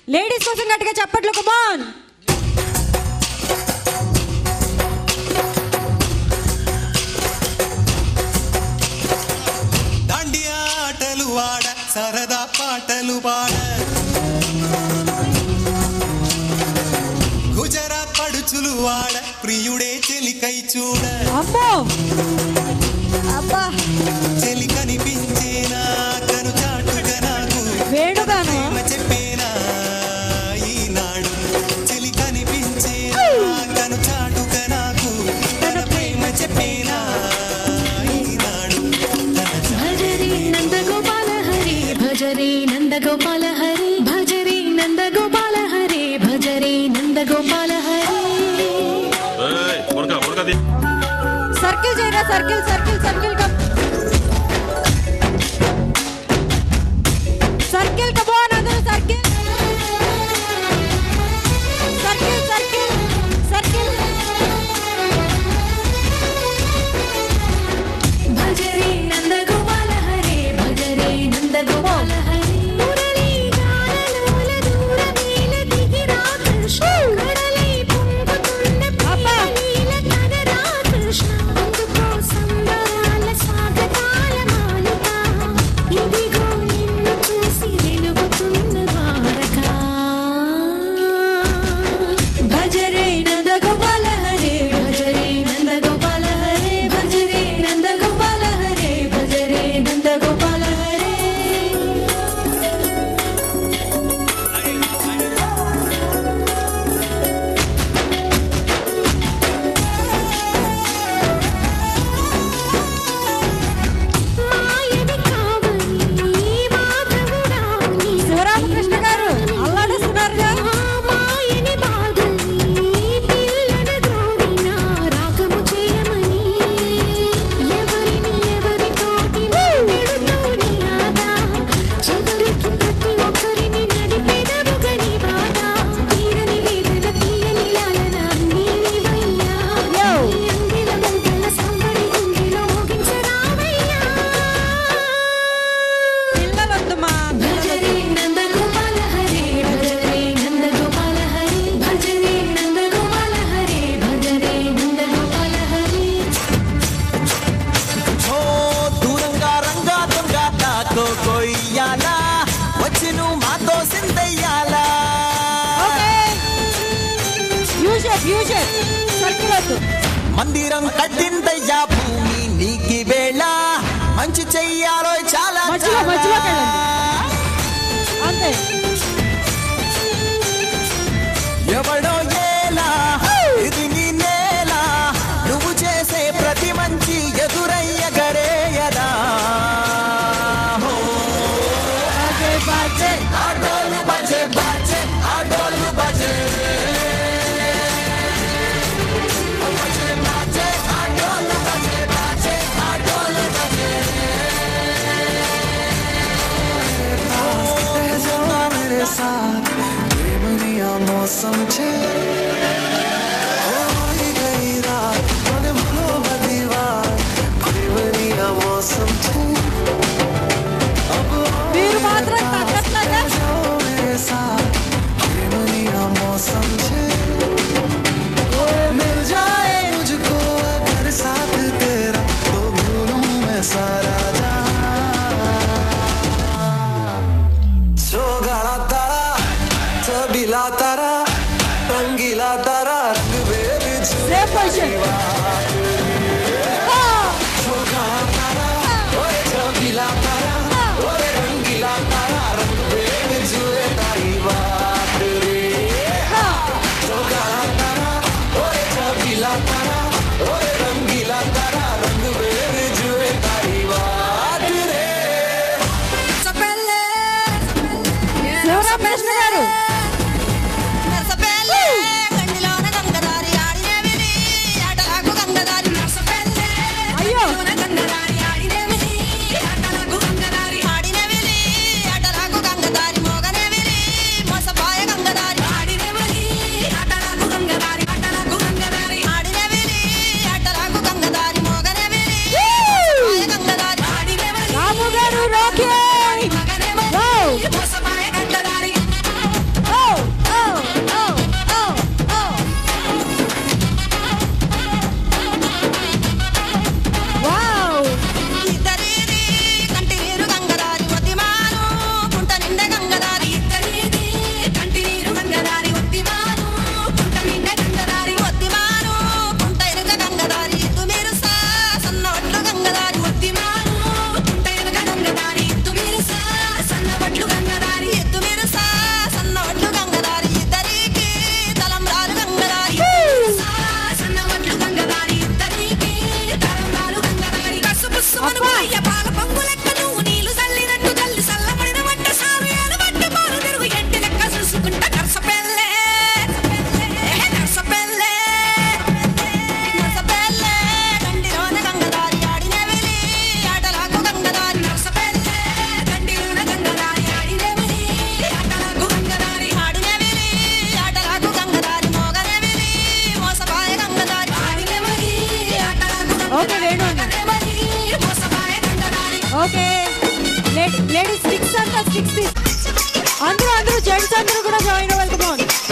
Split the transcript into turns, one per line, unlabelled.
Ladies కోసం గట్టిగా చప్పట్లు కమాన్
దాండియా ఆటలు ఆడ సరదా పాటలు పాడ గుజరాత్ పడుచులు వాడ ప్రియుడే చెలికై చూడ
అమ్మో అబ్బా
చెలి కనిపించేనా కను చాటుగా నాకు
వేణుగాను
ప్రేమ చెప్పేనా ఈనాడు చెలి కనిపించేనా కను చాటుగా నాకు తన ప్రేమ చెప్పేనా ఈనాడు
భజరే నందగోపాల హరి భజరే నందగోపాల హరి భజరే నందగోపాల హరి భజరే నందగోపాల హరి
సర్కిల్ చేయరా circle circle circle come circle come on అందరూ సర్కిల్ సర్కిల్ సర్కిల్ సర్కిల్
భజరే నందగోపాల హరి భజరే నందగోపాల హరి మురళీ గానలోల దూరమేల దిగిరా కృష్ణ కడలై పొంగుతున్న ప్రియలీల కదరా కృష్ణ అందుకో సంబరాల స్వాగతాల మాలిక ఇదిగో నిన్ను చూసి వెలుగుతున్న ద్వారక భజరే నందగోపాల హరే భజరే నందగోపాల హరే భజరే నందగోపాల హరే భజరే నందగోపాల హరే మాయని కావని మాధవుడా నీ
శివరామకృష్ణ గారు అల్లాడిస్తున్నారుగా
మాయని బాధని పిల్లన గోవిన రాగము చేయమని ఎవరిని ఎవరితోటి నెడుతోని ఆదా చివరికి ప్రతి ఒక్కరిని నడిపెదవుగని బాధ తీరని వేదన తీయని లాలన నీవయ్యా నీ అంగిల మంగళ సంబడి గుండెలో మోగించరావయ్యా
పిల్లలొద్దుమా
భజరే నందగోపాల హరే భజరే నందగోపాల హరే భజరే నందగోపాల హరే భజరే నందగోపాల హరే
ఓ దూరంగా రంగా దొంగ తాతో కొయ్యాలా వచ్చి నువ్వు మాతో సిందయ్యాలా
యూషేప్ యూషేప్ సర్కిల్ వద్దు
మందిరం కట్టిందయ్యా భూమి నీకి వేళ మంచి చెయ్యాలో చాలా
మధ్యలో,
చాలా.
మధ్యలోకి వెళ్ళండి. అంతే
ఎవడో ఏలా ఇది నీ నేల నువ్వు చేసే ప్రతి మంచి ఎదురయ్య గరేయదా హో. ఆటోలు బజే బజే ఆటోలు బజే బజే బజే ఆటోలు బజే బజే ఆటోలు బజే मेरे साथ प्रेमनिया मौसम छे होई गई रात મને ભલો બધી વાત પ્રેમનિયા મૌસમ छे अब
మీరు మాత్రం తగ్గట్లేదా
जाओ मेरे साथ प्रेमनिया मौसम छे ओ मिल जाए मुझको अगर साथ तेरा तो भूलूं मैं सारा सोगाड़ा तारा चबीला तारा रंगीला तारा रंग बेर
సేఫ్ పొజిషన్
सोगाड़ा तारा ओए चबीला तारा ओए रंगीला तारा रंग बेर जुए तारी बात रे सोगाड़ा तारा ओए चबीला तारा ओए रंगीला तारा रंग बेर जुए तारी बात रे
శివరామకృష్ణ గారు అయ్యో రాము గారు రోకే Go! సిక్స్టీ అందరూ అందరూ జెంట్స్ అందరూ కూడా జాయిన్ అవ్వాలి కమాన్